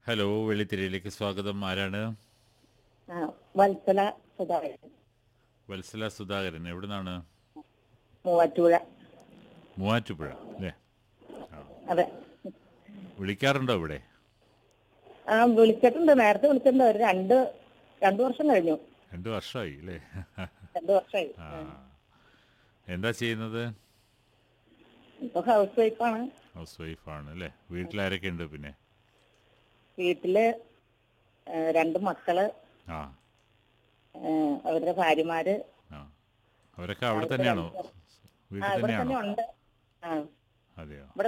hello വെള്ളിത്തിരയിലേക്ക് സ്വാഗതം ആരാണ് ആ, വത്സല സുധാകരൻ വത്സല സുധാകരൻ എവിടെ നിന്നാണ് മൂവാറ്റുപുഴ മൂവാറ്റുപുഴ അല്ലേ അതെ വിളിക്കാറുണ്ടോ ഇവിടെ ആ വിളിച്ചിട്ടുണ്ട് നേരത്തെ വിളിച്ചിട്ടുണ്ട് ഒരു രണ്ട് രണ്ടു വർഷം കഴിഞ്ഞു രണ്ടു വർഷമായി അല്ലേ രണ്ടു വർഷമായി ആ എന്താ ചെയ്യുന്നത് ഇപ്പൊ ഹൗസ് വൈഫാണ് ഹൗസ് വൈഫാണ് അല്ലേ വീട്ടിലാരൊക്കെ ഉണ്ട് പിന്നെ വീട്ടില് ഏ, രണ്ട് മക്കള് ആ ഏ, അവരുടെ ഭാര്യമാര് ആ അവരൊക്കെ അവിടെ തന്നെയാണോ ആ വീട്ടിൽ ഇവിടെ തന്നെയാണോ തന്നെ ഉണ്ട് ആ അതെയോ